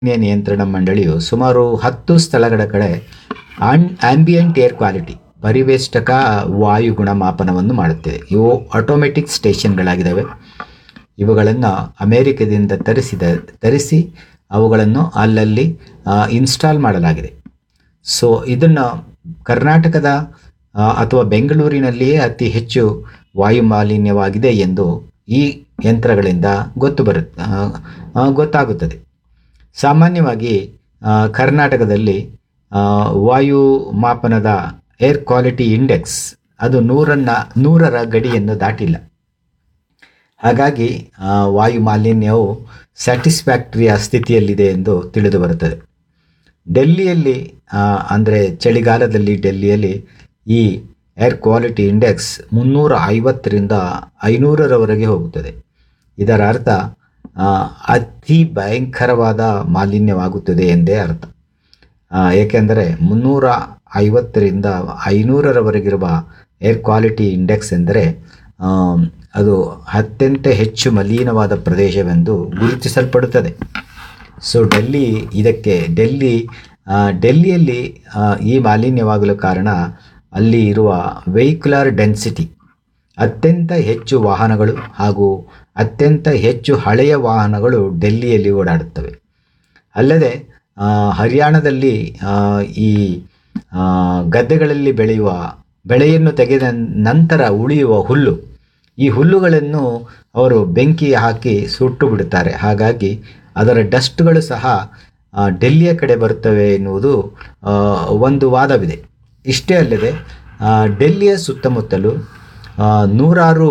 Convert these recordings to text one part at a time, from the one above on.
ಮಾಲಿನ್ಯ ನಿಯಂತ್ರಣ ಮಂಡಳಿಯು ಸುಮಾರು ಹತ್ತು ಸ್ಥಳಗಳ ಕಡೆ ಆನ್ ಆಂಬಿಯಂಟ್ ಏರ್ ಕ್ವಾಲಿಟಿ ಪರಿವೇಷ್ಟಕ ವಾಯು ಗುಣಮಾಪನವನ್ನು ಮಾಡುತ್ತಿದೆ ಇವು ಆಟೋಮೆಟಿಕ್ ಸ್ಟೇಷನ್ಗಳಾಗಿದ್ದಾವೆ ಇವುಗಳನ್ನು ಅಮೇರಿಕದಿಂದ ತರಿಸಿದ ತರಿಸಿ ಅವುಗಳನ್ನು ಅಲ್ಲಲ್ಲಿ ಇನ್ಸ್ಟಾಲ್ ಮಾಡಲಾಗಿದೆ ಸೊ ಇದನ್ನು ಕರ್ನಾಟಕದ ಆ, ಅಥವಾ ಬೆಂಗಳೂರಿನಲ್ಲಿಯೇ ಅತಿ ಹೆಚ್ಚು ವಾಯು ಮಾಲಿನ್ಯವಾಗಿದೆ ಎಂದು ಈ ಯಂತ್ರಗಳಿಂದ ಗೊತ್ತು ಬರುತ್ತೆ ಗೊತ್ತಾಗುತ್ತದೆ ಸಾಮಾನ್ಯವಾಗಿ ಆ, ಕರ್ನಾಟಕದಲ್ಲಿ ಆ, ವಾಯು ಮಾಪನದ ಏರ್ ಕ್ವಾಲಿಟಿ ಇಂಡೆಕ್ಸ್ ಅದು ನೂರನ್ನ ನೂರರ ಗಡಿಯನ್ನು ದಾಟಿಲ್ಲ ಹಾಗಾಗಿ ಆ, ವಾಯು ಮಾಲಿನ್ಯವು ಸ್ಯಾಟಿಸ್ಫ್ಯಾಕ್ಟರಿಯ ಸ್ಥಿತಿಯಲ್ಲಿದೆ ಎಂದು ತಿಳಿದು ಬರುತ್ತದೆ ಡೆಲ್ಲಿಯಲ್ಲಿ ಅಂದರೆ ಚಳಿಗಾಲದಲ್ಲಿ ಡೆಲ್ಲಿಯಲ್ಲಿ ಈ ಏರ್ ಕ್ವಾಲಿಟಿ ಇಂಡೆಕ್ಸ್ ಮುನ್ನೂರ ಐವತ್ತರಿಂದ ಐನೂರರವರೆಗೆ ಹೋಗುತ್ತದೆ ಇದರ ಅರ್ಥ ಆ, ಅತಿ ಭಯಂಕರವಾದ ಮಾಲಿನ್ಯವಾಗುತ್ತದೆ ಎಂದೇ ಅರ್ಥ ಆ, ಏಕೆಂದರೆ ಮುನ್ನೂರ ಐವತ್ತರಿಂದ ಐನೂರರವರೆಗಿರುವ ಏರ್ ಕ್ವಾಲಿಟಿ ಇಂಡೆಕ್ಸ್ ಎಂದರೆ ಆ, ಅದು ಅತ್ಯಂತ ಹೆಚ್ಚು ಮಲಿನವಾದ ಪ್ರದೇಶವೆಂದು ಗುರುತಿಸಲ್ಪಡುತ್ತದೆ ಸೊ ಡೆಲ್ಲಿ ಇದಕ್ಕೆ ಡೆಲ್ಲಿ ಆ, ಡೆಲ್ಲಿಯಲ್ಲಿ ಆ, ಈ ಮಾಲಿನ್ಯವಾಗಲು ಕಾರಣ ಅಲ್ಲಿ ಇರುವ ವೆಹಿಕ್ಯುಲರ್ ಡೆನ್ಸಿಟಿ ಅತ್ಯಂತ ಹೆಚ್ಚು ವಾಹನಗಳು ಹಾಗೂ ಅತ್ಯಂತ ಹೆಚ್ಚು ಹಳೆಯ ವಾಹನಗಳು ಡೆಲ್ಲಿಯಲ್ಲಿ ಓಡಾಡುತ್ತವೆ ಅಲ್ಲದೆ ಆ, ಹರಿಯಾಣದಲ್ಲಿ ಆ, ಈ ಆ, ಗದ್ದೆಗಳಲ್ಲಿ ಬೆಳೆಯುವ ಬೆಳೆಯನ್ನು ತೆಗೆದ ನಂತರ ಉಳಿಯುವ ಹುಲ್ಲು ಈ ಹುಲ್ಲುಗಳನ್ನು ಅವರು ಬೆಂಕಿ ಹಾಕಿ ಸುಟ್ಟು ಬಿಡುತ್ತಾರೆ ಹಾಗಾಗಿ ಅದರ ಡಸ್ಟ್ಗಳು ಸಹ ಆ, ಡೆಲ್ಲಿಯ ಕಡೆ ಬರುತ್ತವೆ ಎನ್ನುವುದು ಆ, ಒಂದು ವಾದವಿದೆ ಇಷ್ಟೇ ಅಲ್ಲದೆ ಆ, ಡೆಲ್ಲಿಯ ಸುತ್ತಮುತ್ತಲು ಆ, ನೂರಾರು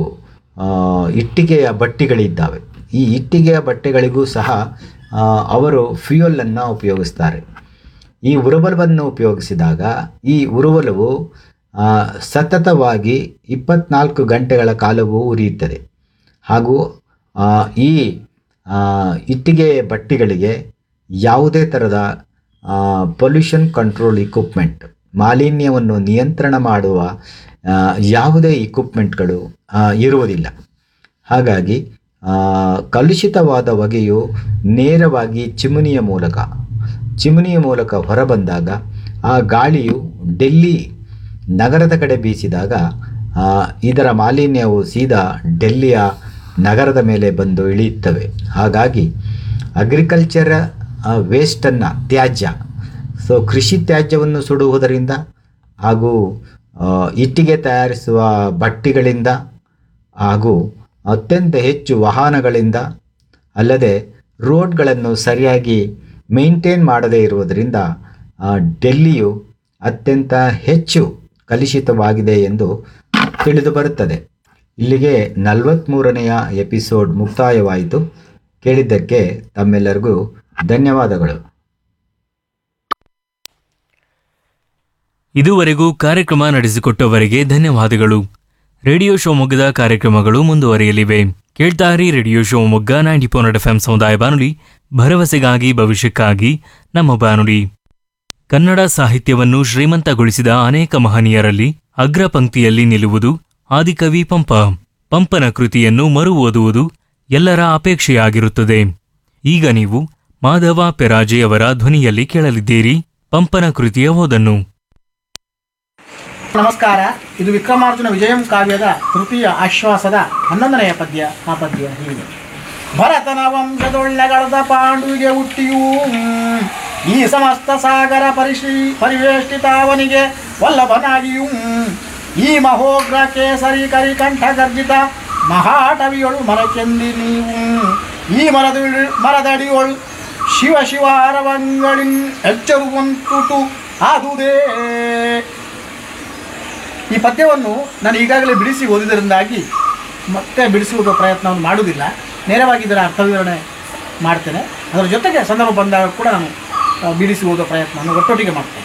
ಆ, ಇಟ್ಟಿಗೆಯ ಬಟ್ಟಿಗಳಿದ್ದಾವೆ ಈ ಇಟ್ಟಿಗೆಯ ಬಟ್ಟೆಗಳಿಗೂ ಸಹ ಆ, ಅವರು ಫ್ಯೂಯಲನ್ನು ಉಪಯೋಗಿಸ್ತಾರೆ ಈ ಉರುವಲವನ್ನು ಉಪಯೋಗಿಸಿದಾಗ ಈ ಉರುವಲವು ಆ, ಸತತವಾಗಿ ಇಪ್ಪತ್ನಾಲ್ಕು ಗಂಟೆಗಳ ಕಾಲವೂ ಉರಿಯುತ್ತದೆ ಹಾಗೂ ಆ, ಈ ಆ, ಇಟ್ಟಿಗೆ ಬಟ್ಟಿಗಳಿಗೆ ಯಾವುದೇ ಥರದ ಪೊಲ್ಯೂಷನ್ ಕಂಟ್ರೋಲ್ ಇಕ್ವಿಪ್ಮೆಂಟ್ ಮಾಲಿನ್ಯವನ್ನು ನಿಯಂತ್ರಣ ಮಾಡುವ ಆ, ಯಾವುದೇ ಇಕ್ವಿಪ್ಮೆಂಟ್ಗಳು ಆ, ಇರುವುದಿಲ್ಲ ಹಾಗಾಗಿ ಆ, ಕಲುಷಿತವಾದ ಹೊಗೆಯು ನೇರವಾಗಿ ಚಿಮುನಿಯ ಮೂಲಕ ಚಿಮುನಿಯ ಮೂಲಕ ಹೊರಬಂದಾಗ ಆ ಗಾಳಿಯು ಡೆಲ್ಲಿ ನಗರದ ಕಡೆ ಬೀಸಿದಾಗ ಆ, ಇದರ ಮಾಲಿನ್ಯವು ಸೀದಾ ಡೆಲ್ಲಿಯ ನಗರದ ಮೇಲೆ ಬಂದು ಇಳಿಯುತ್ತವೆ ಹಾಗಾಗಿ ಅಗ್ರಿಕಲ್ಚರ್ ವೇಸ್ಟನ್ನು ತ್ಯಾಜ್ಯ ಸೊ ಕೃಷಿ ತ್ಯಾಜ್ಯವನ್ನು ಸುಡುವುದರಿಂದ ಹಾಗೂ ಆ, ಇಟ್ಟಿಗೆ ತಯಾರಿಸುವ ಬಟ್ಟಿಗಳಿಂದ ಹಾಗೂ ಅತ್ಯಂತ ಹೆಚ್ಚು ವಾಹನಗಳಿಂದ ಅಲ್ಲದೆ ರೋಡ್ಗಳನ್ನು ಸರಿಯಾಗಿ ಮೇಂಟೈನ್ ಮಾಡದೇ ಇರುವುದರಿಂದ ಆ, ಡೆಲ್ಲಿಯು ಅತ್ಯಂತ ಹೆಚ್ಚು ಕಲುಷಿತವಾಗಿದೆ ಎಂದು ತಿಳಿದು ಬರುತ್ತದೆ ಇಲ್ಲಿಗೆ ನಲವತ್ತ್ಮೂರನೆಯ ಎಪಿಸೋಡ್ ಮುಕ್ತಾಯವಾಯಿತು ಕೇಳಿದ್ದಕ್ಕೆ ತಮ್ಮೆಲ್ಲರಿಗೂ ಧನ್ಯವಾದಗಳು ಇದುವರೆಗೂ ಕಾರ್ಯಕ್ರಮ ನಡೆಸಿಕೊಟ್ಟವರಿಗೆ ಧನ್ಯವಾದಗಳು ರೇಡಿಯೋ ಶಿವಮೊಗ್ಗದ ಕಾರ್ಯಕ್ರಮಗಳು ಮುಂದುವರಿಯಲಿವೆ ಕೇಳ್ತಾರಿ radio Shivamogga ninety four F M ಸಮುದಾಯ ಬಾನುಲಿ ಭರವಸೆಗಾಗಿ ಭವಿಷ್ಯಕ್ಕಾಗಿ ನಮ್ಮ ಬಾನುಲಿ ಕನ್ನಡ ಸಾಹಿತ್ಯವನ್ನು ಶ್ರೀಮಂತಗೊಳಿಸಿದ ಅನೇಕ ಮಹನೀಯರಲ್ಲಿ ಅಗ್ರ ಪಂಕ್ತಿಯಲ್ಲಿ ನಿಲ್ಲುವುದು ಆದಿಕವಿ ಪಂಪ ಪಂಪನ ಕೃತಿಯನ್ನು ಮರು ಓದುವುದು ಎಲ್ಲರ ಅಪೇಕ್ಷೆಯಾಗಿರುತ್ತದೆ ಈಗ ನೀವು ಮಾಧವ ಪೆರಾಜೆಯವರ ಧ್ವನಿಯಲ್ಲಿ ಕೇಳಲಿದ್ದೀರಿ ಪಂಪನ ಕೃತಿಯ ಓದನ್ನು ನಮಸ್ಕಾರ ಇದು ವಿಕ್ರಮಾರ್ಜುನ ವಿಜಯಂ ಕಾವ್ಯದ ತೃತೀಯ ಆಶ್ವಾಸದ ಹನ್ನೊಂದನೆಯ ಪದ್ಯ ಆ ಪದ್ಯ ಹೀಗೆ ಭರತನ ವಂಶದೊಳ್ಳೆಗಳದ ಪಾಂಡುವಿಗೆ ಹುಟ್ಟಿಯೂ ಹ್ಮ್, ಈ ಸಮಸ್ತ ಸಾಗರ ಪರಿಶಿ ಪರಿವೇಷ್ಟಿತಾವನಿಗೆ ವಲ್ಲಭನಾಗಿಯೂ ಹ್ಮ್, ಈ ಮಹೋಗ್ರ ಕೇಸರಿ ಕರಿ ಕಂಠ ಗರ್ಜಿತ ಮಹಾಟವಿಯೊಳು ಮರಕೆಂದಿ ನೀವು ಈ ಮರದ ಮರದಡಿಯೊಳು ಶಿವ ಶಿವ ಅರವಂಗಳಿನ್ ಎಚ್ಚರುವಂತುಟು ಆದುದೇ ಈ ಪದ್ಯವನ್ನು ನಾನು ಈಗಾಗಲೇ ಬಿಡಿಸಿ ಓದಿದರಿಂದಾಗಿ ಮತ್ತೆ ಬಿಡಿಸುವ ಪ್ರಯತ್ನವನ್ನು ಮಾಡುವುದಿಲ್ಲ ನೇರವಾಗಿ ಇದರ ಅರ್ಥವಿವರಣೆ ಮಾಡ್ತೇನೆ ಅದರ ಜೊತೆಗೆ ಸಂದರ್ಭ ಬಂದಾಗ ಕೂಡ ನಾನು ಆ, ಬಿಡಿಸಿ ಓದೋ ಪ್ರಯತ್ನವನ್ನು ಒಟ್ಟೊಟ್ಟಿಗೆ ಮಾಡ್ತೇನೆ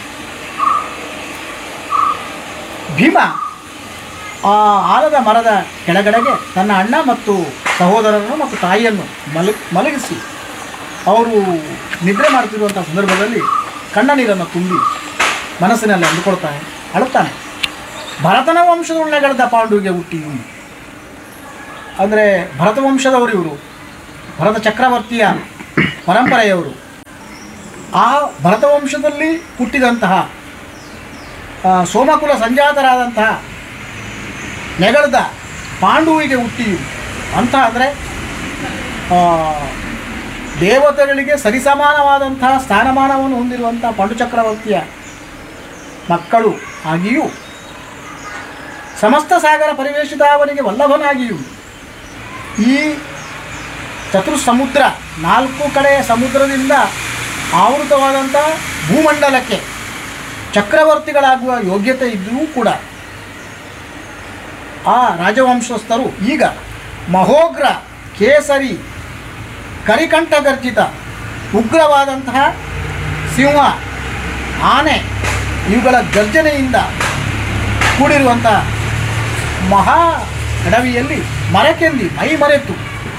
ಭೀಮ ಆ ಆಲದ ಮರದ ಕೆಳಗಡೆಗೆ ತನ್ನ ಅಣ್ಣ ಮತ್ತು ಸಹೋದರರನ್ನು ಮತ್ತು ತಾಯಿಯನ್ನು ಮಲ ಮಲಗಿಸಿ ಅವರು ನಿದ್ರೆ ಮಾಡ್ತಿರುವಂಥ ಸಂದರ್ಭದಲ್ಲಿ ಕಣ್ಣ ನೀರನ್ನು ತುಂಬಿ ಮನಸ್ಸಿನಲ್ಲಿ ಅಂದುಕೊಳ್ತಾನೆ ಅಳುತ್ತಾನೆ ಭರತನ ವಂಶದೊಳ್ಳೆಗಳೆದ ಪಾಂಡುವಿಗೆ ಹುಟ್ಟಿ ಅಂದರೆ ಭರತ ವಂಶದವರು ಇವರು ಭರತ ಚಕ್ರವರ್ತಿಯ ಪರಂಪರೆಯವರು ಆ ಭರತವಂಶದಲ್ಲಿ ಹುಟ್ಟಿದಂತಹ ಆ, ಸೋಮಕುಲ ಸಂಜಾತರಾದಂತಹ ನೆಗಳ್ದ ಪಾಂಡುವಿಗೆ ಹುಟ್ಟಿ ಅಂತ ಅಂದರೆ ದೇವತೆಗಳಿಗೆ ಸರಿಸಮಾನವಾದಂತಹ ಸ್ಥಾನಮಾನವನ್ನು ಹೊಂದಿರುವಂತಹ ಪಾಂಡುಚಕ್ರವರ್ತಿಯ ಮಕ್ಕಳು ಆಗಿಯೂ ಸಮಸ್ತ ಸಾಗರ ಪರಿವೇಶಿತ ಅವನಿಗೆ ವಲ್ಲಭನಾಗಿಯೂ ಈ ಚತುರ್ ಸಮುದ್ರ ನಾಲ್ಕು ಕಡೆಯ ಸಮುದ್ರದಿಂದ ಆವೃತವಾದಂಥ ಭೂಮಂಡಲಕ್ಕೆ ಚಕ್ರವರ್ತಿಗಳಾಗುವ ಯೋಗ್ಯತೆ ಇದ್ದರೂ ಕೂಡ ಆ ರಾಜವಂಶಸ್ಥರು ಈಗ ಮಹೋಗ್ರ ಕೇಸರಿ ಕರಿಕಂಠಗರ್ಜಿತ ಉಗ್ರವಾದಂತಹ ಸಿಂಹ ಆನೆ ಇವುಗಳ ಗರ್ಜನೆಯಿಂದ ಕೂಡಿರುವಂಥ ಮಹಾ ಅಡವಿಯಲ್ಲಿ ಮರಕೆಂದಿ ಮೈ ಮರೆತು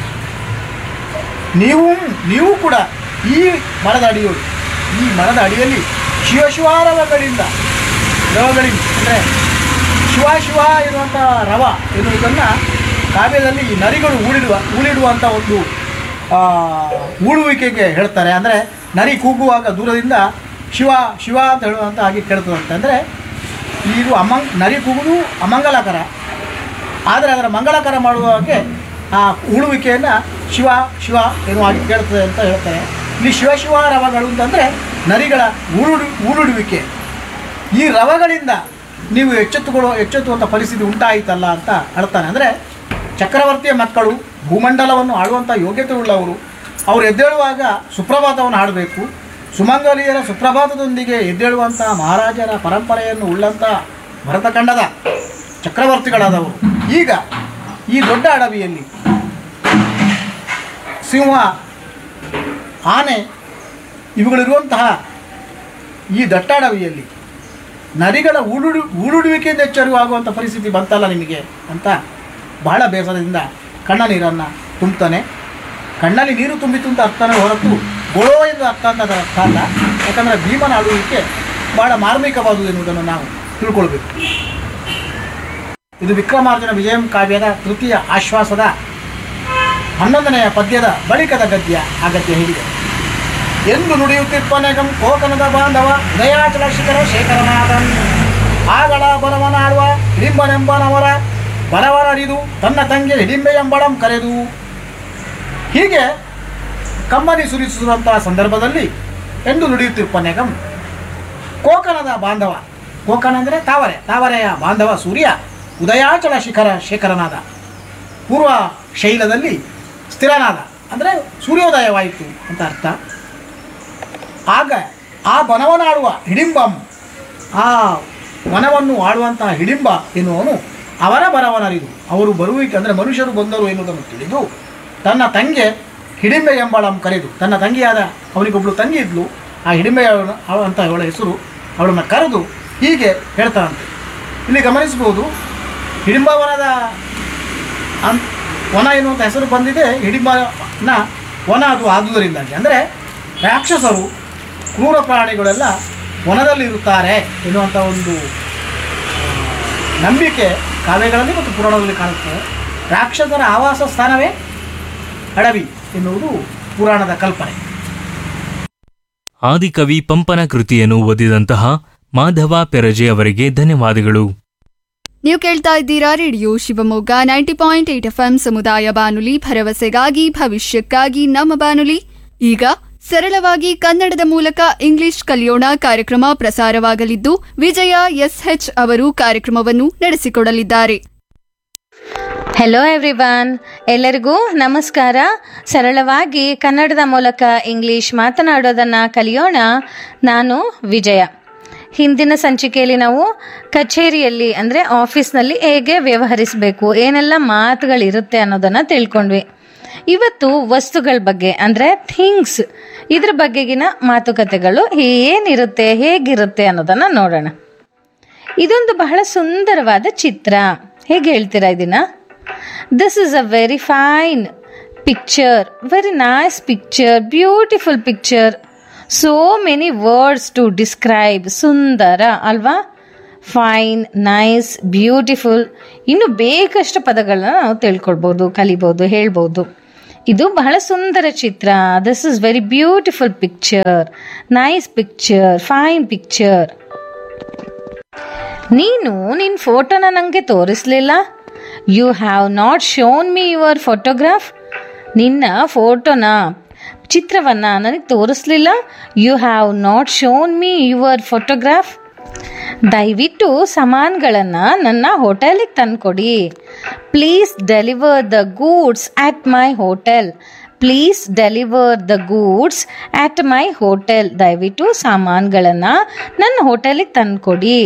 ನೀವು ನೀವು ಕೂಡ ಈ ಮರದ ಅಡಿಯೋಳು ಈ ಮರದ ಅಡಿಯಲ್ಲಿ ಶಿವಶಿವಾರವಗಳಿಂದ ರವಗಳಿಂದ ಅಂದರೆ ಶಿವ ಶಿವ ಇರುವಂಥ ರವ ಎನ್ನುವುದನ್ನು ಕಾವ್ಯದಲ್ಲಿ ಈ ನರಿಗಳು ಊಳಿಡುವ ಊಳಿಡುವಂಥ ಒಂದು ಆ, ಊಳುವಿಕೆಗೆ ಹೇಳ್ತಾರೆ ಅಂದರೆ ನರಿ ಕೂಗುವಾಗ ದೂರದಿಂದ ಶಿವ ಶಿವ ಅಂತ ಹೇಳುವಂಥ ಹಾಗೆ ಕೇಳ್ತದಂತೆ ಅಂದರೆ ಇದು ಅಮಂಗ್ ನರಿ ಕೂಗುವುದು ಅಮಂಗಲಕರ ಆದರೆ ಅದರ ಮಂಗಳಕರ ಮಾಡುವಾಗೆ ಆ ಉಳುವಿಕೆಯನ್ನು ಶಿವ ಶಿವ ಎನ್ನುವಾಗಿ ಕೇಳ್ತದೆ ಅಂತ ಹೇಳ್ತಾರೆ ಇಲ್ಲಿ ಶಿವ ಶಿವ ರವಗಳು ಅಂತಂದರೆ ನರಿಗಳ ಉರುಡು ಉರುಡುವಿಕೆ ಈ ರವಗಳಿಂದ ನೀವು ಎಚ್ಚೆತ್ತುಕೊಳ್ಳೋ ಎಚ್ಚೆತ್ತುವಂಥ ಪರಿಸ್ಥಿತಿ ಉಂಟಾಯಿತಲ್ಲ ಅಂತ ಹೇಳ್ತಾನೆ ಅಂದರೆ ಚಕ್ರವರ್ತಿಯ ಮಕ್ಕಳು ಭೂಮಂಡಲವನ್ನು ಆಳುವಂಥ ಯೋಗ್ಯತೆ ಉಳ್ಳವರು ಅವರು ಎದ್ದೇಳುವಾಗ ಸುಪ್ರಭಾತವನ್ನು ಹಾಡಬೇಕು ಸುಮಂಗಲಿಯರ ಸುಪ್ರಭಾತದೊಂದಿಗೆ ಎದ್ದೇಳುವಂಥ ಮಹಾರಾಜರ ಪರಂಪರೆಯನ್ನು ಉಳ್ಳಂಥ ಭರತಖಂಡದ ಚಕ್ರವರ್ತಿಗಳಾದವರು ಈಗ ಈ ದೊಡ್ಡ ಅಡವಿಯಲ್ಲಿ ಸಿಂಹ ಆನೆ ಇವುಗಳಿರುವಂತಹ ಈ ದಟ್ಟಾಡವಿಯಲ್ಲಿ ನರಿಗಳ ಊಡುಡು ಊಡುಡುವಿಕೆಯಿಂದ ಎಚ್ಚರಿವಾಗುವಂಥ ಪರಿಸ್ಥಿತಿ ಬಂತಲ್ಲ ನಿಮಗೆ ಅಂತ ಬಹಳ ಬೇಸರದಿಂದ ಕಣ್ಣ ನೀರನ್ನು ತುಂಬುತ್ತಾನೆ ಕಣ್ಣಲ್ಲಿ ನೀರು ತುಂಬಿತು ಅಂತ ಅರ್ಥನೇ ಹೊರತು ಗೊಳೋ ಎಂದು ಅರ್ಥ ಅಂತ ಅದರ ಅರ್ಥ ಅಲ್ಲ ಯಾಕಂದರೆ ಭೀಮನ ಆಳುವಿಕೆ ಬಹಳ ಮಾರ್ಮಿಕವಾದುದು ಎನ್ನುವುದನ್ನು ನಾವು ತಿಳ್ಕೊಳ್ಬೇಕು ಇದು ವಿಕ್ರಮಾರ್ಜುನ ವಿಜಯಂ ಕಾವ್ಯದ ತೃತೀಯ ಆಶ್ವಾಸದ ಹನ್ನೊಂದನೆಯ ಪದ್ಯದ ಬಳಿಕದ ಗದ್ಯ ಆ ಗದ್ಯ ಹೀಗಿದೆ ಎಂದು ನುಡಿಯುತ್ತಿಪ್ಪನೆಗಂ ಕೋಕನದ ಬಾಂಧವ ದಯಾಚಲ ಶಿಖರ ಶೇಖರನಾಥನ್ ಆಗಳ ಬಲವನಾಡುವ ಹಿಡಿಂಬನೆಂಬನವರ ಬಲವನರಿದು ತನ್ನ ತಂಗಿ ಹಿಡಿಂಬೆ ಎಂಬಳಂ ಕರೆದು ಹೀಗೆ ಕಮ್ಮನಿ ಸುರಿಸುವಂತಹ ಸಂದರ್ಭದಲ್ಲಿ ಎಂದು ನುಡಿಯುತ್ತಿರ್ಪನೆಗಂ ಕೋಕನದ ಬಾಂಧವ ಕೋಕನ ಅಂದರೆ ತಾವರೆ ತಾವರೆಯ ಬಾಂಧವ ಸೂರ್ಯ ಉದಯಾಚಲ ಶಿಖರ ಶೇಖರನಾದ ಪೂರ್ವ ಶೈಲದಲ್ಲಿ ಸ್ಥಿರನಾದ ಅಂದರೆ ಸೂರ್ಯೋದಯವಾಯಿತು ಅಂತ ಅರ್ಥ ಆಗ ಆ ಬನವನಾಡುವ ಹಿಡಿಂಬಂ ಆ ವನವನ್ನು ಆಡುವಂತಹ ಹಿಡಿಂಬ ಎನ್ನುವನು ಅವರ ಬರವನರಿದು ಅವರು ಬರುವಿಕೆ ಅಂದರೆ ಮನುಷ್ಯರು ಬಂದರು ಎನ್ನುವುದನ್ನು ತಿಳಿದು ತನ್ನ ತಂಗೆ ಹಿಡಿಂಬೆ ಎಂಬಳಂ ಕರೆದು ತನ್ನ ತಂಗಿಯಾದ ಅವನಿಗೊಬ್ಬಳು ತಂಗಿ ಇದ್ಲು ಆ ಹಿಡಿಂಬೆ ಅವಳ- ಅಂತ ಅವಳ ಹೆಸರು ಅವಳನ್ನು ಕರೆದು ಹೀಗೆ ಹೇಳ್ತಾನಂತೆ ಇಲ್ಲಿ ಗಮನಿಸ್ಬೋದು ಹಿಡಿಂಬವನದ ಅನ್ ವನ ಎನ್ನುವಂಥ ಹೆಸರು ಬಂದಿದೆ ಹಿಡಿಂಬನ ವನ ಅದು ಆದುದರಿಂದಾಗಿ ಅಂದರೆ ರಾಕ್ಷಸರು ಕ್ರೂರ ಪ್ರಾಣಿಗಳೆಲ್ಲ ವನದಲ್ಲಿ ಇರುತ್ತಾರೆ ಎನ್ನುವಂಥ ಒಂದು ಆ, ನಂಬಿಕೆ ಕಾವ್ಯಗಳಲ್ಲಿ ಮತ್ತು ಪುರಾಣಗಳಲ್ಲಿ ಕಾಣುತ್ತದೆ ರಾಕ್ಷಸರ ಆವಾಸ ಸ್ಥಾನವೇ ಅಡವಿ ಎನ್ನುವುದು ಪುರಾಣದ ಕಲ್ಪನೆ ಆದಿಕವಿ ಪಂಪನ ಕೃತಿಯನ್ನು ಓದಿದಂತಹ ಮಾಧವ ಪೆರಜೆ ಅವರಿಗೆ ಧನ್ಯವಾದಗಳು ನೀವು ಕೇಳ್ತಾ ಇದ್ದೀರಾ radio Shivamogga ninety point eight F ಸಮುದಾಯ ಬಾನುಲಿ ಭರವಸೆಗಾಗಿ ಭವಿಷ್ಯಕ್ಕಾಗಿ ನಮ್ಮ ಬಾನುಲಿ ಈಗ ಸರಳವಾಗಿ ಕನ್ನಡದ ಮೂಲಕ ಇಂಗ್ಲಿಷ್ ಕಲಿಯೋಣ ಕಾರ್ಯಕ್ರಮ ಪ್ರಸಾರವಾಗಲಿದ್ದು ವಿಜಯ ಎಸ್ಎಚ್ ಅವರು ಕಾರ್ಯಕ್ರಮವನ್ನು ನಡೆಸಿಕೊಡಲಿದ್ದಾರೆ ಹೆಲೋ ಎವ್ರಿವನ್ ಎಲ್ಲರಿಗೂ ನಮಸ್ಕಾರ ಸರಳವಾಗಿ ಕನ್ನಡದ ಮೂಲಕ ಇಂಗ್ಲಿಷ್ ಮಾತನಾಡೋದನ್ನು ಕಲಿಯೋಣ ನಾನು ವಿಜಯ ಹಿಂದಿನ ಸಂಚಿಕೆಯಲ್ಲಿ ನಾವು ಕಚೇರಿಯಲ್ಲಿ ಅಂದರೆ ಆಫೀಸ್ನಲ್ಲಿ ಹೇಗೆ ವ್ಯವಹರಿಸಬೇಕು ಏನೆಲ್ಲ ಮಾತುಗಳಿರುತ್ತೆ ಅನ್ನೋದನ್ನು ತಿಳ್ಕೊಂಡ್ವಿ ಇವತ್ತು ವಸ್ತುಗಳ ಬಗ್ಗೆ ಅಂದರೆ ಥಿಂಗ್ಸ್ ಇದ್ರ ಬಗೆಗಿನ ಮಾತುಕತೆಗಳು ಏನಿರುತ್ತೆ ಹೇಗಿರುತ್ತೆ ಅನ್ನೋದನ್ನು ನೋಡೋಣ ಇದೊಂದು ಬಹಳ ಸುಂದರವಾದ ಚಿತ್ರ ಹೇಗೆ ಹೇಳ್ತೀರಾ ಇದನ್ನ this is a very fine picture very nice picture beautiful picture so many words to describe ಸುಂದರ ಅಲ್ವಾ ಫೈನ್ ನೈಸ್ ಬ್ಯೂಟಿಫುಲ್ ಇನ್ನು ಬೇಕಷ್ಟು ಪದಗಳನ್ನ ನಾವು ತಿಳ್ಕೊಳ್ಬೋದು ಕಲಿಬೋದು ಹೇಳ್ಬೋದು ಇದು ಬಹಳ ಸುಂದರ ಚಿತ್ರ this is very beautiful picture nice picture fine picture ನೀನು ನಿನ್ನ ಫೋಟೋನ ನನಗೆ ತೋರಿಸ್ಲಿಲ್ಲ you have not shown me your photograph ನಿನ್ನ ಫೋಟೋನ ಚಿತ್ರವನ್ನು ನನಗೆ ತೋರಿಸ್ಲಿಲ್ಲ you have not shown me your photograph ದಯವಿಟ್ಟು ಸಾಮಾನುಗಳನ್ನು ನನ್ನ ಹೋಟೆಲಿಗೆ ತಂದ್ಕೊಡಿ please deliver the goods at my hotel please deliver the goods at my hotel ದಯವಿಟ್ಟು ಸಾಮಾನುಗಳನ್ನು ನನ್ನ ಹೋಟೆಲಿಗೆ ತಂದ್ಕೊಡಿ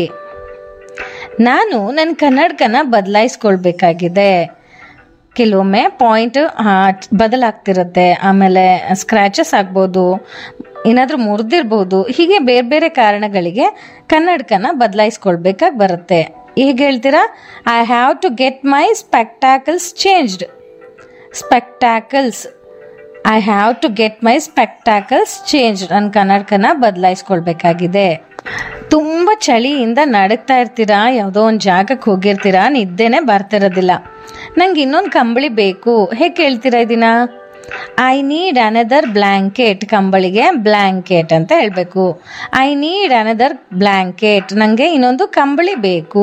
ನಾನು ನನ್ನ ಕನ್ನಡಕನ ಬದಲಾಯಿಸ್ಕೊಳ್ಬೇಕಾಗಿದೆ ಕೆಲವೊಮ್ಮೆ ಪಾಯಿಂಟ್ ಬದಲಾಗ್ತಿರುತ್ತೆ ಆಮೇಲೆ ಸ್ಕ್ರ್ಯಾಚಸ್ ಆಗ್ಬೋದು ಏನಾದರೂ ಮುರಿದಿರ್ಬೋದು ಹೀಗೆ ಬೇರೆ ಬೇರೆ ಕಾರಣಗಳಿಗೆ ಕನ್ನಡಕನ ಬದಲಾಯಿಸ್ಕೊಳ್ಬೇಕಾಗಿ ಬರುತ್ತೆ ಹೇಗೆ ಹೇಳ್ತೀರಾ I have to get my spectacles changed spectacles I have to get my spectacles change ನನ್ನ ಕನ್ನಡಕನ ಬದಲಾಯಿಸ್ಕೊಳ್ಬೇಕಾಗಿದೆ ತುಂಬ ಚಳಿಯಿಂದ ನಡುಗ್ತಾ ಇರ್ತೀರಾ ಯಾವುದೋ ಒಂದು ಜಾಗಕ್ಕೆ ಹೋಗಿರ್ತೀರಾ ನಿದ್ದೆನೇ ಬರ್ತಿರೋದಿಲ್ಲ ನಂಗೆ ಇನ್ನೊಂದು ಕಂಬಳಿ ಬೇಕು ಹೇಗೆ ಕೇಳ್ತೀರಾ ಇದನ್ನ ಐ ನೀಡ್ ಅನದರ್ ಬ್ಲ್ಯಾಂಕೆಟ್ ಕಂಬಳಿಗೆ ಬ್ಲ್ಯಾಂಕೆಟ್ ಅಂತ ಹೇಳಬೇಕು ಐ ನೀಡ್ ಅನದರ್ ಬ್ಲ್ಯಾಂಕೆಟ್ ನನಗೆ ಇನ್ನೊಂದು ಕಂಬಳಿ ಬೇಕು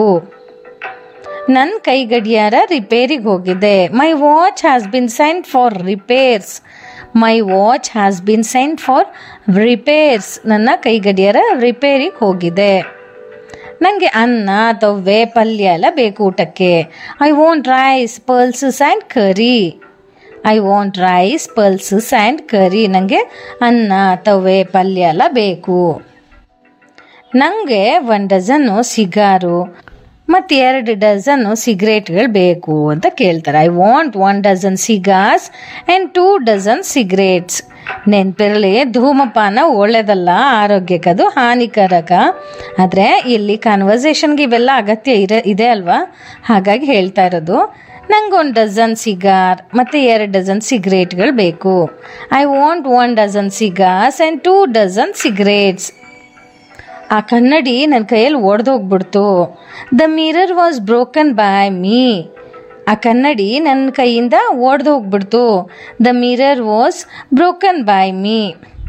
ನನ್ನ ಕೈ ಗಡಿಯಾರ ರಿಪೇರಿಗೆ ಹೋಗಿದೆ my watch has been sent for repairs my watch has been sent for repairs ನನ್ನ ಕೈ ಗಡಿಯಾರ ರಿಪೇರಿಗೆ ಹೋಗಿದೆ ನನಗೆ ಅನ್ನ ತವ್ವೆ ಪಲ್ಯ ಎಲ್ಲ ಬೇಕು ಊಟಕ್ಕೆ I want rice pulses and curry I want rice pulses and curry ನನಗೆ ಅನ್ನ ತವ್ವೆ ಪಲ್ಯ ಎಲ್ಲ ಬೇಕು ನನಗೆ ಒಂದು ಡಜನ್ನು ಸಿಗಾರು ಮತ್ತು ಎರಡು ಡಜನ್ನು ಸಿಗರೇಟ್ಗಳು ಬೇಕು ಅಂತ ಕೇಳ್ತಾರೆ I want one dozen cigars and two dozen cigarettes ನೆನಪಿರಲಿ ಧೂಮಪಾನ ಒಳ್ಳೆಯದಲ್ಲ ಆರೋಗ್ಯಕ್ಕೆ ಅದು ಹಾನಿಕಾರಕ ಆದರೆ ಇಲ್ಲಿ ಕಾನ್ವರ್ಸೇಷನ್ಗೆ ಇವೆಲ್ಲ ಅಗತ್ಯ ಇರ ಇದೆ ಅಲ್ವಾ ಹಾಗಾಗಿ ಹೇಳ್ತಾ ಇರೋದು ನಂಗೊಂದು ಡಜನ್ ಸಿಗಾರ್ ಮತ್ತು ಎರಡು ಡಜನ್ ಸಿಗರೇಟ್ಗಳು ಬೇಕು I want one dozen cigars and two dozen cigarettes ಆ ಕನ್ನಡಿ ನನ್ನ ಕೈಯಲ್ಲಿ ಒಡೆದೋಗ್ಬಿಡ್ತು the mirror was broken by me ಆ ಕನ್ನಡಿ ನನ್ನ ಕೈಯಿಂದ ಒಡೆದೋಗ್ಬಿಡ್ತು the mirror was broken by me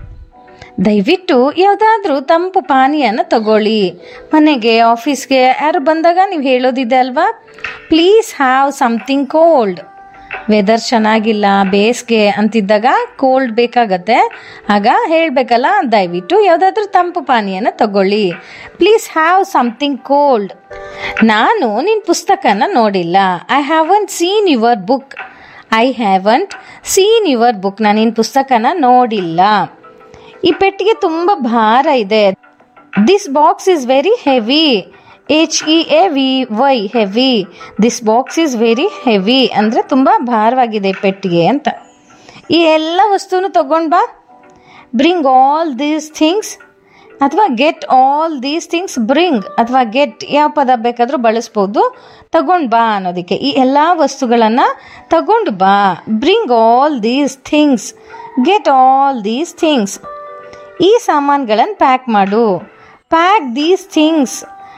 ದಯವಿಟ್ಟು ಯಾವುದಾದ್ರೂ ತಂಪು ಪಾನೀಯನ ತಗೊಳ್ಳಿ ಮನೆಗೆ ಆಫೀಸ್ಗೆ ಯಾರು ಬಂದಾಗ ನೀವು ಹೇಳೋದಿದೆ ಅಲ್ವಾ please have something cold weather ಚೆನ್ನಾಗಿಲ್ಲ ಬೇಸಿಗೆ ಅಂತಿದ್ದಾಗ ಕೋಲ್ಡ್ ಬೇಕಾಗತ್ತೆ ಆಗ ಹೇಳಬೇಕಲ್ಲ ದಯವಿಟ್ಟು ಯಾವುದಾದ್ರೂ ತಂಪು ಪಾನೀಯನ ತಗೊಳ್ಳಿ ಪ್ಲೀಸ್ ಹ್ಯಾವ್ ಸಮಥಿಂಗ್ ಕೋಲ್ಡ್ ನಾನು ನಿನ್ನ ಪುಸ್ತಕನ ನೋಡಿಲ್ಲ I haven't seen your book I haven't seen your book ನಾನು ನಿನ್ನ ಪುಸ್ತಕನ ನೋಡಿಲ್ಲ ಈ ಪೆಟ್ಟಿಗೆ ತುಂಬ ಭಾರ ಇದೆ this box is very heavy H E A V Y heavy this box is very heavy ಅಂದರೆ ತುಂಬ ಭಾರವಾಗಿದೆ ಈ ಪೆಟ್ಟಿಗೆ ಅಂತ ಈ ಎಲ್ಲ ವಸ್ತುನು ತಗೊಂಡು ಬಾ ಬ್ರಿಂಗ್ ಆಲ್ ದೀಸ್ ಥಿಂಗ್ಸ್ ಅಥವಾ get all these things bring ಅಥವಾ ಗೆಟ್ ಯಾವ ಪದ ಬೇಕಾದರೂ ಬಳಸ್ಬೋದು ತಗೊಂಡು ಬಾ ಅನ್ನೋದಕ್ಕೆ ಈ ಎಲ್ಲ ವಸ್ತುಗಳನ್ನು ತಗೊಂಡು ಬಾ bring all these things get all these things ಈ ಸಾಮಾನುಗಳನ್ನು ಪ್ಯಾಕ್ ಮಾಡು ಪ್ಯಾಕ್ ದೀಸ್ ಥಿಂಗ್ಸ್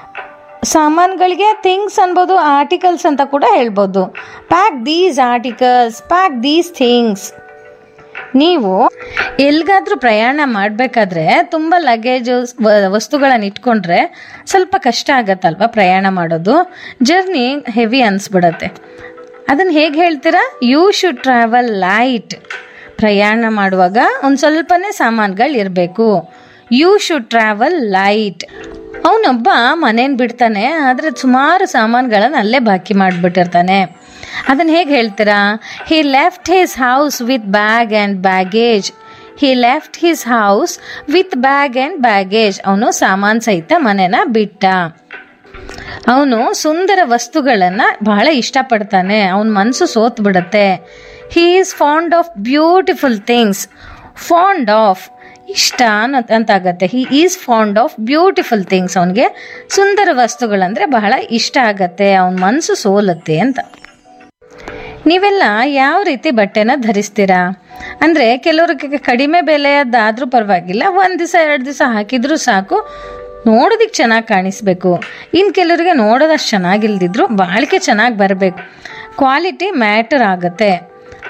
ಸಾಮಾನುಗಳಿಗೆ ಥಿಂಗ್ಸ್ ಅನ್ಬೋದು ಆರ್ಟಿಕಲ್ಸ್ ಅಂತ ಕೂಡ ಹೇಳ್ಬೋದು pack these articles pack these things ನೀವು ಎಲ್ಗಾದ್ರೂ ಪ್ರಯಾಣ ಮಾಡಬೇಕಾದ್ರೆ ತುಂಬ ಲಗೇಜು ವಸ್ತುಗಳನ್ನು ಇಟ್ಕೊಂಡ್ರೆ ಸ್ವಲ್ಪ ಕಷ್ಟ ಆಗತ್ತಲ್ವ ಪ್ರಯಾಣ ಮಾಡೋದು ಜರ್ನಿ ಹೆವಿ ಅನಿಸ್ಬಿಡತ್ತೆ ಅದನ್ನು ಹೇಗೆ ಹೇಳ್ತೀರಾ ಯು ಶುಡ್ ಟ್ರಾವೆಲ್ ಲೈಟ್ ಪ್ರಯಾಣ ಮಾಡುವಾಗ ಒಂದು ಸ್ವಲ್ಪನೇ ಸಾಮಾನುಗಳು ಇರಬೇಕು ಯು ಶುಡ್ ಟ್ರಾವೆಲ್ ಲೈಟ್ ಅವನೊಬ್ಬ ಮನೇನ ಬಿಡ್ತಾನೆ ಆದರೆ ಸುಮಾರು ಸಾಮಾನುಗಳನ್ನು ಅಲ್ಲೇ ಬಾಕಿ ಮಾಡಿಬಿಟ್ಟಿರ್ತಾನೆ ಅದನ್ನು ಹೇಗೆ ಹೇಳ್ತೀರಾ he left his house with bag and baggage he left his house with bag and baggage ಅವನು ಸಾಮಾನು ಸಹಿತ ಮನೆನ ಬಿಟ್ಟ ಅವನು ಸುಂದರ ವಸ್ತುಗಳನ್ನು ಬಹಳ ಇಷ್ಟಪಡ್ತಾನೆ ಅವನ ಮನಸ್ಸು ಸೋತ್ ಬಿಡುತ್ತೆ he is fond of beautiful things fond of ಇಷ್ಟ ಅನ್ನೋ- ಅಂತ ಆಗತ್ತೆ he is fond of beautiful things ಅವನಿಗೆ ಸುಂದರ ವಸ್ತುಗಳಂದ್ರೆ ಬಹಳ ಇಷ್ಟ ಆಗತ್ತೆ ಅವನ ಮನಸ್ಸು ಸೋಲತ್ತೆ ಅಂತ ನೀವೆಲ್ಲ ಯಾವ ರೀತಿ ಬಟ್ಟೆನ ಧರಿಸ್ತೀರಾ ಅಂದರೆ ಕೆಲವ್ರಿಗೆ ಕಡಿಮೆ ಬೆಲೆಯದ್ದಾದರೂ ಪರವಾಗಿಲ್ಲ ಒಂದು ದಿವಸ ಎರಡು ದಿವಸ ಹಾಕಿದ್ರೂ ಸಾಕು ನೋಡೋದಕ್ಕೆ ಚೆನ್ನಾಗಿ ಕಾಣಿಸ್ಬೇಕು ಇನ್ನು ಕೆಲವರಿಗೆ ನೋಡೋದಷ್ಟು ಚೆನ್ನಾಗಿಲ್ದಿದ್ರು ಬಾಳಿಕೆ ಚೆನ್ನಾಗಿ ಬರಬೇಕು ಕ್ವಾಲಿಟಿ ಮ್ಯಾಟರ್ ಆಗುತ್ತೆ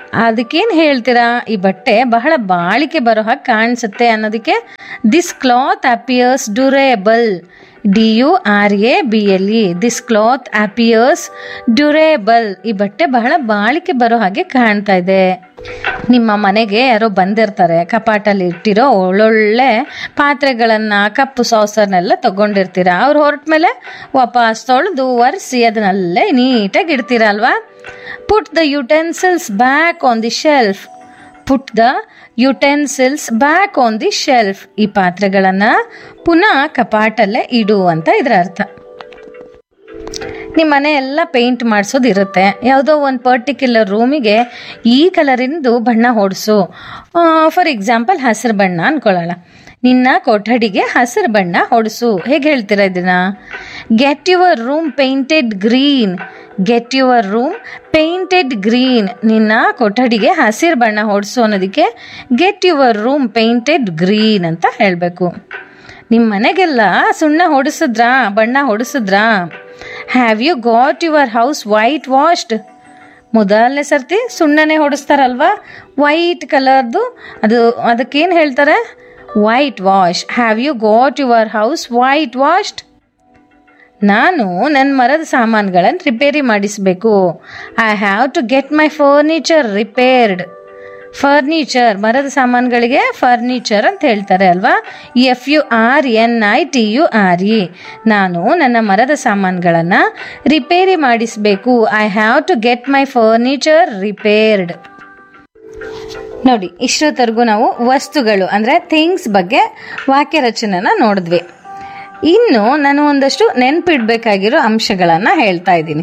ಅದಕ್ಕೇನು ಹೇಳ್ತೀರಾ ಈ ಬಟ್ಟೆ ಬಹಳ ಬಾಳಿಕೆ ಬರೋ ಹಾಗೆ ಕಾಣಿಸುತ್ತೆ ಅನ್ನೋದಕ್ಕೆ this cloth appears durable D U R A B L E this cloth appears durable ಈ ಬಟ್ಟೆ ಬಹಳ ಬಾಳಿಕೆ ಬರೋ ಹಾಗೆ ಕಾಣ್ತಾ ಇದೆ ನಿಮ್ಮ ಮನೆಗೆ ಯಾರೋ ಬಂದಿರ್ತಾರೆ ಕಪಾಟಲ್ಲಿ ಇಟ್ಟಿರೋ ಒಳ್ಳೊಳ್ಳೆ ಪಾತ್ರೆಗಳನ್ನು ಕಪ್ಪು ಸಾಸರ್ನೆಲ್ಲ ತಗೊಂಡಿರ್ತೀರ ಅವ್ರು ಹೊರಟ ಮೇಲೆ ವಾಪಸ್ ತೊಳೆದು ಒರೆಸಿ ಅದನ್ನಲ್ಲೇ ನೀಟಾಗಿ ಇಡ್ತೀರ ಅಲ್ವಾ put the utensils back on the shelf put the utensils back on the shelf ಈ ಪಾತ್ರೆಗಳನ್ನು ಪುನಃ ಕಪಾಟಲ್ಲೇ ಇಡು ಅಂತ ಇದರ ಅರ್ಥ ನಿಮ್ಮ ಮನೆ ಎಲ್ಲ ಪೇಂಟ್ ಮಾಡಿಸೋದು ಇರುತ್ತೆ ಯಾವುದೋ ಒಂದು ಪರ್ಟಿಕ್ಯುಲರ್ ರೂಮಿಗೆ ಈ ಕಲರಿಂದು ಬಣ್ಣ ಹೊಡಿಸು ಫಾರ್ ಎಕ್ಸಾಂಪಲ್ ಹಸಿರು ಬಣ್ಣ ಅನ್ಕೊಳ್ಳೋಣ ನಿನ್ನ ಕೊಠಡಿಗೆ ಹಸಿರು ಬಣ್ಣ ಹೊಡಿಸು ಹೇಗೆ ಹೇಳ್ತೀರಾ ಇದನ್ನ get your room painted green get your room painted green ನಿನ್ನ ಕೊಠಡಿಗೆ ಹಸಿರು ಬಣ್ಣ ಹೊಡಿಸು ಅನ್ನೋದಕ್ಕೆ get your room painted green ಅಂತ ಹೇಳಬೇಕು ನಿಮ್ಮ ಮನೆಗೆಲ್ಲ ಸುಣ್ಣ ಹೊಡಿಸಿದ್ರಾ ಬಣ್ಣ ಹೊಡಿಸಿದ್ರಾ have you got your house white washed ಮೊದಲನೇ ಸರ್ತಿ ಸುಣ್ಣನೆ ಹೊಡಿಸ್ತಾರಲ್ವಾ ವೈಟ್ ಕಲರ್ದು ಅದು ಅದಕ್ಕೇನು ಹೇಳ್ತಾರೆ white wash have you got your house white washed ನಾನು ನನ್ನ ಮರದ ಸಾಮಾನುಗಳನ್ನು ರಿಪೇರಿ ಮಾಡಿಸಬೇಕು I have to get my furniture repaired furniture ಮರದ ಸಾಮಾನುಗಳಿಗೆ ಫರ್ನಿಚರ್ ಅಂತ ಹೇಳ್ತಾರೆ ಅಲ್ವಾ F U R N I T U R E ನಾನು ನನ್ನ ಮರದ ಸಾಮಾನುಗಳನ್ನು ರಿಪೇರಿ ಮಾಡಿಸಬೇಕು I have to get my furniture repaired ನೋಡಿ ಇಷ್ಟೊತ್ತರೆಗೂ ನಾವು ವಸ್ತುಗಳು ಅಂದರೆ ಥಿಂಗ್ಸ್ ಬಗ್ಗೆ ವಾಕ್ಯ ರಚನೆನ ನೋಡಿದ್ವಿ ಇನ್ನು ನಾನು ಒಂದಷ್ಟು ನೆನಪಿಡ್ಬೇಕಾಗಿರೋ ಅಂಶಗಳನ್ನು ಹೇಳ್ತಾ ಇದ್ದೀನಿ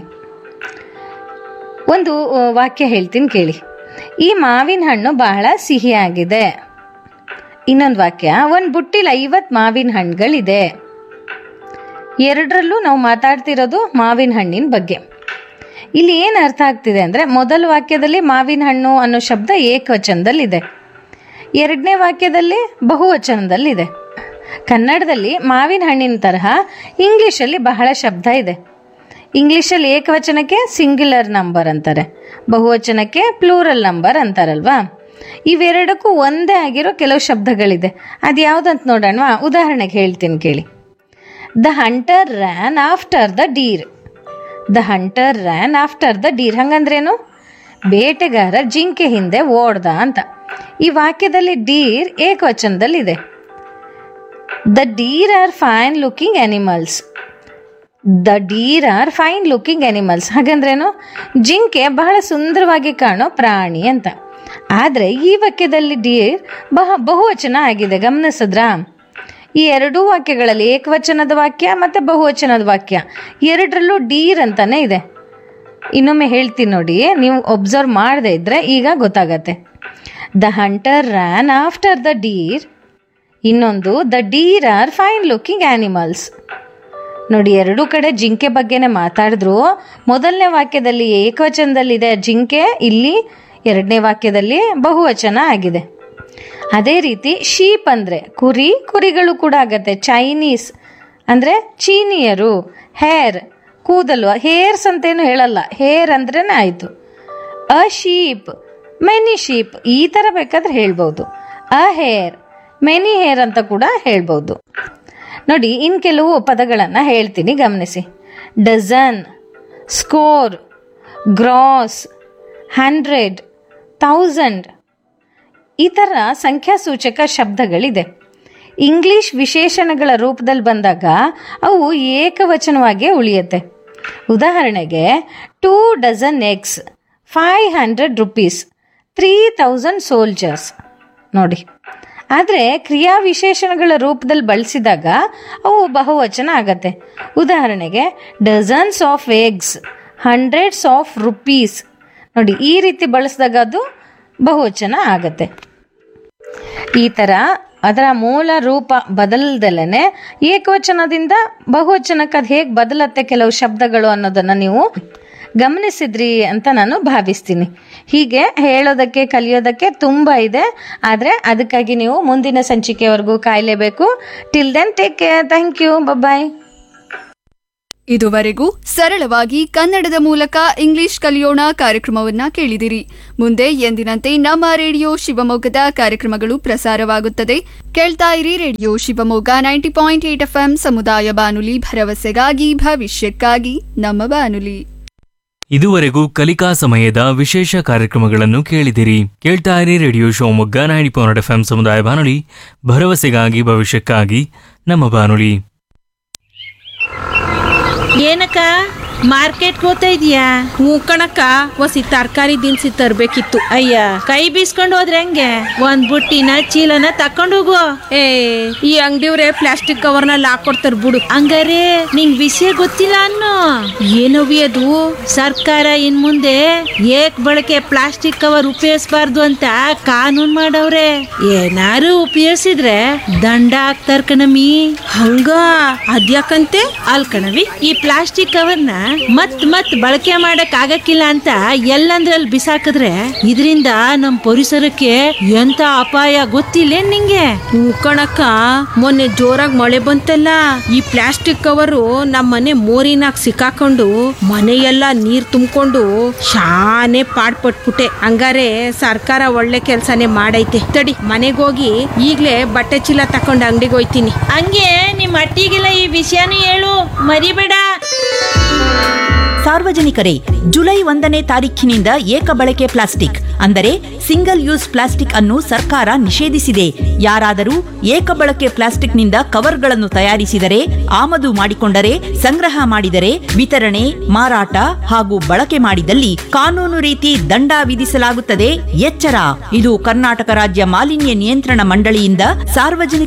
ಒಂದು ಆ, ವಾಕ್ಯ ಹೇಳ್ತೀನಿ ಕೇಳಿ ಈ ಮಾವಿನ ಹಣ್ಣು ಬಹಳ ಸಿಹಿಯಾಗಿದೆ ಇನ್ನೊಂದು ವಾಕ್ಯ ಒಂದು ಬುಟ್ಟಿಲಿ ಐವತ್ತು ಮಾವಿನ ಹಣ್ಣುಗಳಿದೆ ಎರಡರಲ್ಲೂ ನಾವು ಮಾತಾಡ್ತಿರೋದು ಮಾವಿನ ಹಣ್ಣಿನ ಬಗ್ಗೆ ಇಲ್ಲಿ ಏನು ಅರ್ಥ ಆಗ್ತಿದೆ ಅಂದರೆ ಮೊದಲ ವಾಕ್ಯದಲ್ಲಿ ಮಾವಿನ ಹಣ್ಣು ಅನ್ನೋ ಶಬ್ದ ಏಕವಚನದಲ್ಲಿದೆ ಎರಡನೇ ವಾಕ್ಯದಲ್ಲಿ ಬಹುವಚನದಲ್ಲಿದೆ ಕನ್ನಡದಲ್ಲಿ ಮಾವಿನ ಹಣ್ಣಿನ ತರಹ ಇಂಗ್ಲೀಷಲ್ಲಿ ಬಹಳ ಶಬ್ದ ಇದೆ ಇಂಗ್ಲೀಷಲ್ಲಿ ಏಕವಚನಕ್ಕೆ ಸಿಂಗ್ಯುಲರ್ ನಂಬರ್ ಅಂತಾರೆ ಬಹುವಚನಕ್ಕೆ ಪ್ಲೂರಲ್ ನಂಬರ್ ಅಂತಾರಲ್ವಾ ಇವೆರಡಕ್ಕೂ ಒಂದೇ ಆಗಿರೋ ಕೆಲವು ಶಬ್ದಗಳಿದೆ ಅದು ಯಾವುದಂತ ನೋಡೋಣವಾ ಉದಾಹರಣೆಗೆ ಹೇಳ್ತೀನಿ ಕೇಳಿ the hunter ran after the deer the hunter ran after the deer ಹಂಗಂದ್ರೇನು ಬೇಟೆಗಾರ ಜಿಂಕೆ ಹಿಂದೆ ಓಡ್ದ ಅಂತ ಈ ವಾಕ್ಯದಲ್ಲಿ ಡೀರ್ ಏಕವಚನದಲ್ಲಿದೆ the deer are fine looking animals the deer are fine looking animals ಹಾಗಂದ್ರೇನು ಜಿಂಕೆ ಬಹಳ ಸುಂದರವಾಗಿ ಕಾಣೋ ಪ್ರಾಣಿ ಅಂತ ಆದರೆ ಈ ವಾಕ್ಯದಲ್ಲಿ ಡೀರ್ ಬಹ ಬಹುವಚನ ಆಗಿದೆ ಗಮನಿಸಿದ್ರಾ ಈ ಎರಡೂ ವಾಕ್ಯಗಳಲ್ಲಿ ಏಕವಚನದ ವಾಕ್ಯ ಮತ್ತು ಬಹುವಚನದ ವಾಕ್ಯ ಎರಡರಲ್ಲೂ ಡೀರ್ ಅಂತಾನೆ ಇದೆ ಇನ್ನೊಮ್ಮೆ ಹೇಳ್ತೀನಿ ನೋಡಿ ನೀವು ಒಬ್ಸರ್ವ್ ಮಾಡದೇ ಇದ್ರೆ ಈಗ ಗೊತ್ತಾಗತ್ತೆ the hunter ran after the deer ಇನ್ನೊಂದು the deer are fine looking animals ನೋಡಿ ಎರಡೂ ಕಡೆ ಜಿಂಕೆ ಬಗ್ಗೆನೇ ಮಾತಾಡಿದ್ರು ಮೊದಲನೇ ವಾಕ್ಯದಲ್ಲಿ ಏಕವಚನದಲ್ಲಿದೆ ಜಿಂಕೆ ಇಲ್ಲಿ ಎರಡನೇ ವಾಕ್ಯದಲ್ಲಿ ಬಹುವಚನ ಆಗಿದೆ ಅದೇ ರೀತಿ ಶೀಪ್ ಅಂದರೆ ಕುರಿ ಕುರಿಗಳು ಕೂಡ ಆಗತ್ತೆ ಚೈನೀಸ್ ಅಂದರೆ ಚೀನಿಯರು ಹೇರ್ ಕೂದಲು ಹೇರ್ಸ್ ಅಂತೇನು ಹೇಳಲ್ಲ ಹೇರ್ ಅಂದ್ರೇ ಆಯಿತು ಅ ಶೀಪ್ ಮೆನಿ ಶೀಪ್ ಈ ಥರ ಬೇಕಾದ್ರೆ ಹೇಳ್ಬೋದು ಅ ಹೇರ್ ಮೆನಿ ಹೇರ್ ಅಂತ ಕೂಡ ಹೇಳ್ಬೋದು ನೋಡಿ ಇನ್ನು ಕೆಲವು ಪದಗಳನ್ನು ಹೇಳ್ತೀನಿ ಗಮನಿಸಿ dozen score gross hundred thousand ಈ ಥರ ಸಂಖ್ಯಾಸೂಚಕ ಶಬ್ದಗಳಿದೆ ಇಂಗ್ಲಿಷ್ ವಿಶೇಷಣಗಳ ರೂಪದಲ್ಲಿ ಬಂದಾಗ ಅವು ಏಕವಚನವಾಗಿಯೇ ಉಳಿಯುತ್ತೆ ಉದಾಹರಣೆಗೆ two dozen eggs five hundred rupees three thousand soldiers ನೋಡಿ ಆದರೆ ಕ್ರಿಯಾ ವಿಶೇಷಣಗಳ ರೂಪದಲ್ಲಿ ಬಳಸಿದಾಗ ಅವು ಬಹುವಚನ ಆಗತ್ತೆ ಉದಾಹರಣೆಗೆ dozens of eggs hundreds of rupees ನೋಡಿ ಈ ರೀತಿ ಬಳಸಿದಾಗ ಅದು ಬಹುವಚನ ಆಗತ್ತೆ ಈ ಥರ ಅದರ ಮೂಲ ರೂಪ ಬದಲದಲ್ಲೇ ಏಕವಚನದಿಂದ ಬಹುವಚನಕ್ಕೆ ಅದು ಹೇಗೆ ಬದಲತ್ತೆ ಕೆಲವು ಶಬ್ದಗಳು ಅನ್ನೋದನ್ನು ನೀವು ಗಮನಿಸಿದ್ರಿ ಅಂತ ನಾನು ಭಾವಿಸ್ತೀನಿ ಹೀಗೆ ಹೇಳೋದಕ್ಕೆ ಕಲಿಯೋದಕ್ಕೆ ತುಂಬ ಇದೆ ಆದರೆ ಅದಕ್ಕಾಗಿ ನೀವು ಮುಂದಿನ ಸಂಚಿಕೆವರೆಗೂ ಕಾಯಲೇಬೇಕು till then take care thank you bye ಇದುವರೆಗೂ ಸರಳವಾಗಿ ಕನ್ನಡದ ಮೂಲಕ ಇಂಗ್ಲಿಷ್ ಕಲಿಯೋಣ ಕಾರ್ಯಕ್ರಮವನ್ನ ಕೇಳಿದಿರಿ ಮುಂದೆ ಎಂದಿನಂತೆ ನಮ್ಮ ರೇಡಿಯೋ ಶಿವಮೊಗ್ಗದ ಕಾರ್ಯಕ್ರಮಗಳು ಪ್ರಸಾರವಾಗುತ್ತದೆ ಕೇಳ್ತಾ ಇರಿ radio Shivamogga ninety point eight FM ಸಮುದಾಯ ಬಾನುಲಿ ಭರವಸೆಗಾಗಿ ಭವಿಷ್ಯಕ್ಕಾಗಿ ನಮ್ಮ ಬಾನುಲಿ ಇದುವರೆಗೂ ಕಲಿಕಾ ಸಮಯದ ವಿಶೇಷ ಕಾರ್ಯಕ್ರಮಗಳನ್ನು ಕೇಳಿದಿರಿ ಕೇಳ್ತಾ ಇರಿ radio Shivamogga ninety point F ಸಮುದಾಯ ಬಾನುಲಿ ಭರವಸೆಗಾಗಿ ಭವಿಷ್ಯಕ್ಕಾಗಿ ನಮ್ಮ ಬಾನುಲಿ ಏನಕ್ಕ ಮಾರ್ಕೆಟ್ಗೆ ಹೋಗ್ತಾ ಇದೀಯಾ ಹ್ಞೂ ಕಣಕ್ಕ ಒಸಿ ತರಕಾರಿ ದಿನಸಿ ತರ್ಬೇಕಿತ್ತು ಅಯ್ಯ ಕೈ ಬೀಸ್ಕೊಂಡು ಹೋದ್ರೆ ಹೆಂಗೆ ಒಂದ್ ಬುಟ್ಟಿನ ಚೀಲನ ತಕೊಂಡು ಹೋಗು ಏ ಈ ಅಂಗಡಿಯವ್ರೆ ಪ್ಲಾಸ್ಟಿಕ್ ಕವರ್ನಲ್ಲಿ ಹಾಕೊಡ್ತಾರ ಬಿಡು ಹಂಗಾರೆ ನಿಂಗ್ ವಿಷಯ ಗೊತ್ತಿಲ್ಲ ಅನ್ನೋ ಏನವಿ ಅದು ಸರ್ಕಾರ ಇನ್ ಮುಂದೆ ಏಕ್ ಬಳಕೆ ಪ್ಲಾಸ್ಟಿಕ್ ಕವರ್ ಉಪಯೋಗಿಸಬಾರ್ದು ಅಂತ ಕಾನೂನ್ ಮಾಡವ್ರೆ ಏನಾರು ಉಪಯೋಗಿಸಿದ್ರೆ ದಂಡ ಹಾಕ್ತಾರ ಕಣಮಿ ಹಂಗ ಅದ್ಯಾಕಂತೆ ಅಲ್ ಕಣವಿ ಈ ಪ್ಲಾಸ್ಟಿಕ್ ಕವರ್ನ ಮತ್ ಮತ್ ಬಳಕೆ ಮಾಡಕ್ ಆಗಕ್ಕಿಲ್ಲ ಅಂತ ಎಲ್ಲಂದ್ರಲ್ಲಿ ಬಿಸಾಕಿದ್ರೆ ಇದರಿಂದ ನಮ್ ಪರಿಸರಕ್ಕೆ ಎಂತ ಅಪಾಯ ಗೊತ್ತಿಲ್ಲ ನಿಂಗೆ ಹ್ಞೂ ಕಣಕ್ಕ ಮೊನ್ನೆ ಜೋರಾಗಿ ಮಳೆ ಬಂತಲ್ಲ ಈ ಪ್ಲಾಸ್ಟಿಕ್ ಕವರು ನಮ್ಮ ಮನೆ ಮೋರಿನಾಗ ಸಿಕ್ಕಾಕೊಂಡು ಮನೆಯೆಲ್ಲ ನೀರ್ ತುಂಬಿಕೊಂಡು ಶಾನೆ ಪಾಡ್ಪಟ್ಬಿಟ್ಟೆ ಹಂಗಾರೆ ಸರ್ಕಾರ ಒಳ್ಳೆ ಕೆಲ್ಸನೇ ಮಾಡೈತೆ ತಡಿ ಮನೆಗೆ ಹೋಗಿ ಈಗ್ಲೇ ಬಟ್ಟೆ ಚೀಲ ತಕೊಂಡು ಅಂಗಡಿಗೆ ಹೋಯ್ತೀನಿ ಹಂಗೆ ನಿಮ್ ಅಟ್ಟಿಗೆಲ್ಲ ಈ ವಿಷಯನೂ ಹೇಳು ಮರಿಬೇಡ ಸಾರ್ವಜನಿಕರೇ ಜುಲೈ ಒಂದನೇ ತಾರೀಖಿನಿಂದ ಏಕ ಬಳಕೆ ಪ್ಲಾಸ್ಟಿಕ್ ಅಂದರೆ ಸಿಂಗಲ್ ಯೂಸ್ ಪ್ಲಾಸ್ಟಿಕ್ ಅನ್ನು ಸರ್ಕಾರ ನಿಷೇಧಿಸಿದೆ ಯಾರಾದರೂ ಏಕ ಬಳಕೆ ಪ್ಲಾಸ್ಟಿಕ್ನಿಂದ ಕವರ್ಗಳನ್ನು ತಯಾರಿಸಿದರೆ ಆಮದು ಮಾಡಿಕೊಂಡರೆ ಸಂಗ್ರಹ ಮಾಡಿದರೆ ವಿತರಣೆ ಮಾರಾಟ ಹಾಗೂ ಬಳಕೆ ಮಾಡಿದಲ್ಲಿ ಕಾನೂನು ರೀತಿ ದಂಡ ವಿಧಿಸಲಾಗುತ್ತದೆ ಎಚ್ಚರ ಇದು ಕರ್ನಾಟಕ ರಾಜ್ಯ ಮಾಲಿನ್ಯ ನಿಯಂತ್ರಣ ಮಂಡಳಿಯಿಂದ ಸಾರ್ವಜನಿಕ